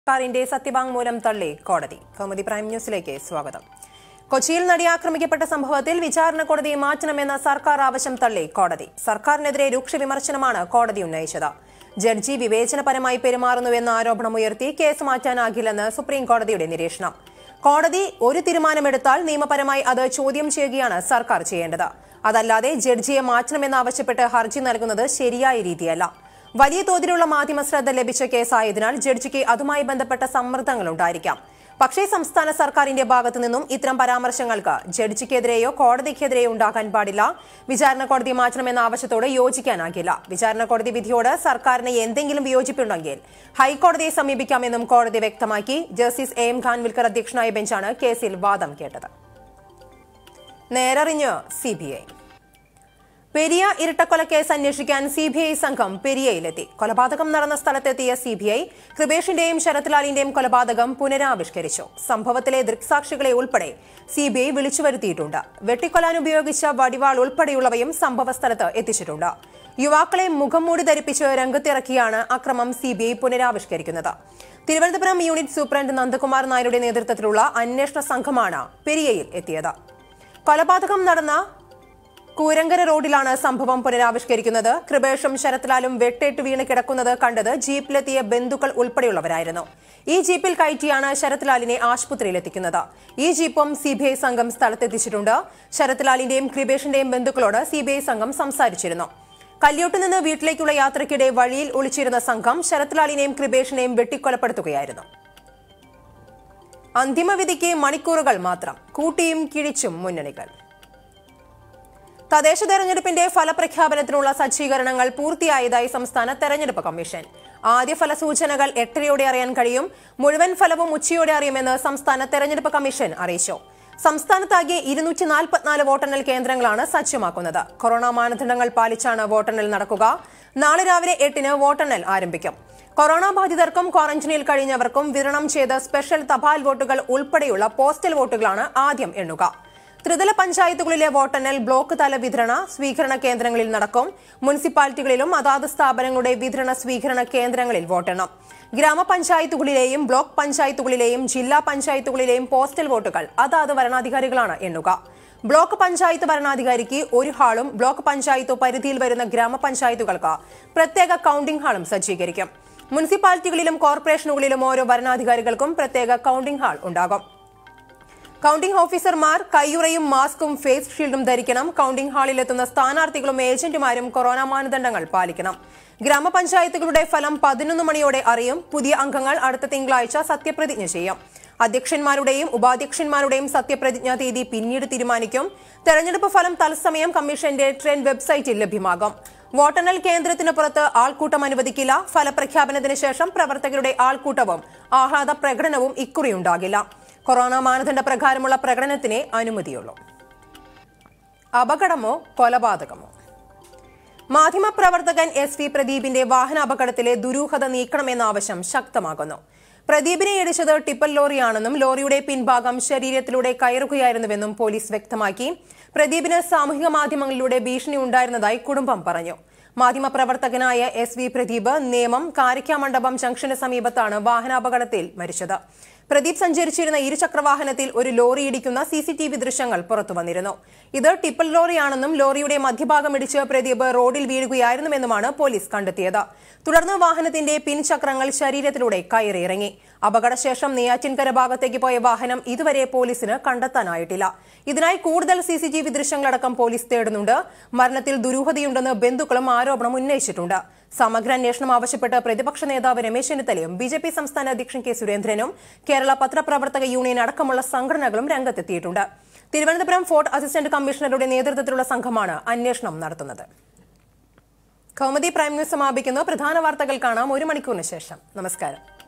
സർക്കാരിന്റെ സത്യവാങ്മൂലം തള്ളി കോടതി കൗമുദി പ്രൈം ന്യൂസിലേക്ക് സ്വാഗതം കൊച്ചിയിൽ നടി ആക്രമിക്കപ്പെട്ട സംഭവത്തിൽ വിചാരണ കോടതിയെ മാറ്റണമെന്ന സർക്കാർ ആവശ്യം തള്ളി കോടതി സർക്കാരിനെതിരെ രൂക്ഷ വിമർശനമാണ് കോടതി ഉന്നയിച്ചത് ജഡ്ജി വിവേചനപരമായി പെരുമാറുന്നുവെന്ന ആരോപണമുയർത്തി കേസ് മാറ്റാനാകില്ലെന്ന് സുപ്രീം കോടതിയുടെ നിരീക്ഷണം കോടതി ഒരു തീരുമാനമെടുത്താൽ നിയമപരമായി അത് ചോദ്യം ചെയ്യുകയാണ് സർക്കാർ ചെയ്യേണ്ടത് അതല്ലാതെ ജഡ്ജിയെ മാറ്റണമെന്നാവശ്യപ്പെട്ട് ഹർജി നൽകുന്നത് ശരിയായ രീതിയല്ല വലിയ തോതിലുള്ള മാധ്യമ ശ്രദ്ധ ലഭിച്ച കേസായതിനാൽ ജഡ്ജിക്ക് അതുമായി ബന്ധപ്പെട്ട സമ്മർദ്ദങ്ങളുണ്ടായിരിക്കാം പക്ഷേ സംസ്ഥാന സർക്കാരിന്റെ ഭാഗത്തു നിന്നും ഇത്തരം പരാമർശങ്ങൾക്ക് ജഡ്ജിക്കെതിരെയോ കോടതിക്കെതിരെയോ ഉണ്ടാകാൻ പാടില്ല വിചാരണ കോടതി മാറ്റണമെന്ന ആവശ്യത്തോട് യോജിക്കാനാകില്ല വിചാരണ കോടതി വിധിയോട് സർക്കാരിന് എന്തെങ്കിലും വിയോജിപ്പുണ്ടെങ്കിൽ ഹൈക്കോടതിയെ സമീപിക്കാമെന്നും കോടതി വ്യക്തമാക്കി ജസ്റ്റിസ് എ എം ഖാൻവിൽക്കർ അധ്യക്ഷനായ ബെഞ്ചാണ് കേസിൽ വാദം കേട്ടത് നേരറിഞ്ഞ് സിബിഐ പെരിയ ഇരട്ടക്കൊലക്കേസ് അന്വേഷിക്കാൻ സിബിഐ സംഘം പെരിയയിലെത്തി കൊലപാതകം നടന്ന സ്ഥലത്തെത്തിയ സിബിഐ കൃപേഷിന്റെയും ശരത്ലാലിന്റെയും കൊലപാതകം പുനരാവിഷ്കരിച്ചു സംഭവത്തിലെ ദൃക്സാക്ഷികളെ ഉൾപ്പെടെ സിബിഐ വിളിച്ചുവരുത്തിയിട്ടുണ്ട് വെട്ടിക്കൊല്ലാൻ ഉപയോഗിച്ച വടിവാൾ ഉൾപ്പെടെയുള്ളവയും സംഭവസ്ഥലത്ത് എത്തിച്ചിട്ടുണ്ട് യുവാക്കളെ മുഖം മൂടി ധരിപ്പിച്ച് രംഗത്തിറക്കിയാണ് അക്രമം സിബിഐ പുനരാവിഷ്കരിക്കുന്നത് തിരുവനന്തപുരം യൂണിറ്റ് സൂപ്രണ്ട് നന്ദകുമാർ നായരുടെ നേതൃത്വത്തിലുള്ള അന്വേഷണ സംഘമാണ് പെരിയയിൽ എത്തിയത് കൊലപാതകം നടന്ന കൂരങ്കര റോഡിലാണ് സംഭവം പുനരാവിഷ്കരിക്കുന്നത് കൃപേഷും ശരത്ലാലും വെട്ടേറ്റ് വീണ് കിടക്കുന്നത് കണ്ടത് ജീപ്പിലെത്തിയ ബന്ധുക്കൾ ഉൾപ്പെടെയുള്ളവരായിരുന്നു ഈ ജീപ്പിൽ കയറ്റിയാണ് ശരത്ലാലിനെ ആശുപത്രിയിലെത്തിക്കുന്നത് ഈ ജീപ്പും സിബിഐ സംഘം സ്ഥലത്തെത്തിച്ചിട്ടുണ്ട് ശരത്ലാലിന്റെയും കൃപേഷിന്റെയും ബന്ധുക്കളോട് സിബിഐ സംഘം സംസാരിച്ചിരുന്നു കല്യോട്ട് നിന്ന് വീട്ടിലേക്കുള്ള യാത്രയ്ക്കിടെ വഴിയിൽ ഒളിച്ചിരുന്ന സംഘം ശരത്ലാലിനെയും കൃപേഷിനെയും വെട്ടിക്കൊലപ്പെടുത്തുകയായിരുന്നു അന്തിമവിധിക്ക് മണിക്കൂറുകൾ മാത്രം കൂട്ടിയും കിഴിച്ചും മുന്നണികൾ തദ്ദേശ തെരഞ്ഞെടുപ്പിന്റെ ഫലപ്രഖ്യാപനത്തിനുള്ള സജ്ജീകരണങ്ങൾ പൂർത്തിയായതായി സംസ്ഥാന തെരഞ്ഞെടുപ്പ് കമ്മീഷൻ ആദ്യ ഫലസൂചനകൾ എട്ടരയോടെ അറിയാൻ കഴിയും മുഴുവൻ ഫലവും ഉച്ചയോടെ അറിയുമെന്ന് സംസ്ഥാന തെരഞ്ഞെടുപ്പ് കമ്മീഷൻ അറിയിച്ചു സംസ്ഥാനത്താകെ ഇരുന്നൂറ്റി നാൽപ്പത്തിനാല് വോട്ടെണ്ണൽ കേന്ദ്രങ്ങളാണ് സജ്ജമാക്കുന്നത് കൊറോണ മാനദണ്ഡങ്ങൾ പാലിച്ചാണ് വോട്ടെണ്ണൽ നടക്കുക നാളെ രാവിലെ എട്ടിന് വോട്ടെണ്ണൽ ആരംഭിക്കും കൊറോണ ബാധിതർക്കും ക്വാറന്റീനിൽ കഴിഞ്ഞവർക്കും വിതരണം ചെയ്ത സ്പെഷ്യൽ തപാൽ വോട്ടുകൾ ഉൾപ്പെടെയുള്ള പോസ്റ്റൽ വോട്ടുകളാണ് ആദ്യം എണ്ണുക ത്രിതല പഞ്ചായത്തുകളിലെ വോട്ടെണ്ണൽ ബ്ലോക്ക് തല വിതരണ സ്വീകരണ കേന്ദ്രങ്ങളിൽ നടക്കും മുനിസിപ്പാലിറ്റികളിലും അതാത് സ്ഥാപനങ്ങളുടെ വിതരണ സ്വീകരണ കേന്ദ്രങ്ങളിൽ വോട്ടെണ്ണം ഗ്രാമപഞ്ചായത്തുകളിലെയും ബ്ലോക്ക് പഞ്ചായത്തുകളിലെയും ജില്ലാ പഞ്ചായത്തുകളിലെയും പോസ്റ്റൽ വോട്ടുകൾ അതാത് വരണാധികാരികളാണ് എണ്ണുക ബ്ലോക്ക് പഞ്ചായത്ത് ഭരണാധികാരിക്ക് ഒരു ഹാളും ബ്ലോക്ക് പഞ്ചായത്ത് പരിധിയിൽ വരുന്ന ഗ്രാമപഞ്ചായത്തുകൾക്ക് പ്രത്യേക കൌണ്ടിംഗ് ഹാളും സജ്ജീകരിക്കും മുനിസിപ്പാലിറ്റികളിലും കോർപ്പറേഷനുകളിലും ഓരോ വരണാധികാരികൾക്കും പ്രത്യേക കൌണ്ടിംഗ് ഹാൾ ഉണ്ടാകും കൌണ്ടിംഗ് ഓഫീസർമാർ കയ്യുറയും മാസ്കും ഫേസ് ഷീൽഡും ധരിക്കണം കൌണ്ടിംഗ് ഹാളിലെത്തുന്ന സ്ഥാനാർത്ഥികളും ഏജന്റുമാരും കൊറോണ മാനദണ്ഡങ്ങൾ പാലിക്കണം ഗ്രാമപഞ്ചായത്തുകളുടെ ഫലം പതിനൊന്ന് മണിയോടെ അറിയും പുതിയ അംഗങ്ങൾ അടുത്ത തിങ്കളാഴ്ച സത്യപ്രതിജ്ഞ ചെയ്യും അധ്യക്ഷന്മാരുടെയും ഉപാധ്യക്ഷന്മാരുടെയും സത്യപ്രതിജ്ഞാ തീയതി പിന്നീട് തീരുമാനിക്കും തെരഞ്ഞെടുപ്പ് ഫലം തത്സമയം കമ്മീഷന്റെ ട്രെൻഡ് വെബ്സൈറ്റിൽ ലഭ്യമാകും വോട്ടെണ്ണൽ കേന്ദ്രത്തിന് പുറത്ത് ആൾക്കൂട്ടം അനുവദിക്കില്ല ഫലപ്രഖ്യാപനത്തിന് ശേഷം പ്രവർത്തകരുടെ ആൾക്കൂട്ടവും ആഹ്ലാദ പ്രകടനവും ഇക്കുറി ഉണ്ടാകില്ല കൊറോണ മാനദണ്ഡ പ്രകാരമുള്ള പ്രകടനത്തിനെ അനുമതിയുള്ളൂ അപകടമോ കൊലപാതകമോ മാധ്യമപ്രവർത്തകൻ എസ് വി പ്രദീപിന്റെ വാഹന അപകടത്തിലെ ദുരൂഹത നീക്കണമെന്ന ആവശ്യം ശക്തമാകുന്നു പ്രദീപിനെ ഇടിച്ചത് ടിപ്പർ ലോറിയാണെന്നും ലോറിയുടെ പിൻഭാഗം ശരീരത്തിലൂടെ കയറുകയായിരുന്നുവെന്നും പോലീസ് വ്യക്തമാക്കി പ്രദീപിന് സാമൂഹിക മാധ്യമങ്ങളിലൂടെ ഭീഷണി ഉണ്ടായിരുന്നതായി കുടുംബം പറഞ്ഞു മാധ്യമപ്രവർത്തകനായ എസ് വി പ്രദീപ് നേമം കാരിക്കാമണ്ഡപം ജംഗ്ഷന് സമീപത്താണ് വാഹനാപകടത്തിൽ മരിച്ചത് പ്രദീപ് സഞ്ചരിച്ചിരുന്ന ഇരുചക്രവാഹനത്തിൽ ഒരു ലോറി ഇടിക്കുന്ന സി സി ടി വി ദൃശ്യങ്ങൾ പുറത്തു വന്നിരുന്നു ഇത് ടിപ്പർ ലോറിയാണെന്നും ലോറിയുടെ മധ്യഭാഗം ഇടിച്ച് പ്രദീപ് റോഡിൽ വീഴുകയായിരുന്നുവെന്നുമാണ് പോലീസ് കണ്ടെത്തിയത് തുടർന്ന് വാഹനത്തിന്റെ പിൻചക്രങ്ങൾ ശരീരത്തിലൂടെ കയറിയിറങ്ങി അപകടശേഷം നെയ്യാറ്റിൻകര ഭാഗത്തേക്ക് പോയ വാഹനം ഇതുവരെ പോലീസിന് കണ്ടെത്താനായിട്ടില്ല ഇതിനായി കൂടുതൽ സി സി ടി വി ദൃശ്യങ്ങളടക്കം പോലീസ് തേടുന്നുണ്ട് മരണത്തിൽ ദുരൂഹതയുണ്ടെന്ന് ബന്ധുക്കളും ആരോപണം ഉന്നയിച്ചിട്ടുണ്ട് സമഗ്ര അന്വേഷണം ആവശ്യപ്പെട്ട് പ്രതിപക്ഷ നേതാവ് രമേശ് ചെന്നിത്തലയും ബി ജെ പി സംസ്ഥാന അധ്യക്ഷൻ കെ സുരേന്ദ്രനും കേരള പത്രപ്രവർത്തക യൂണിയൻ അടക്കമുള്ള സംഘടനകളും രംഗത്തെത്തിയിട്ടുണ്ട് തിരുവനന്തപുരം ഫോർട്ട് അസിസ്റ്റന്റ് കമ്മീഷണറുടെ നേതൃത്വത്തിലുള്ള സംഘമാണ് അന്വേഷണം നടത്തുന്നത് കൗമുദി പ്രൈം ന്യൂസ് സമാപിക്കുന്നു പ്രധാന വാർത്തകൾ കാണാം ഒരു മണിക്കൂറിന് ശേഷം നമസ്കാരം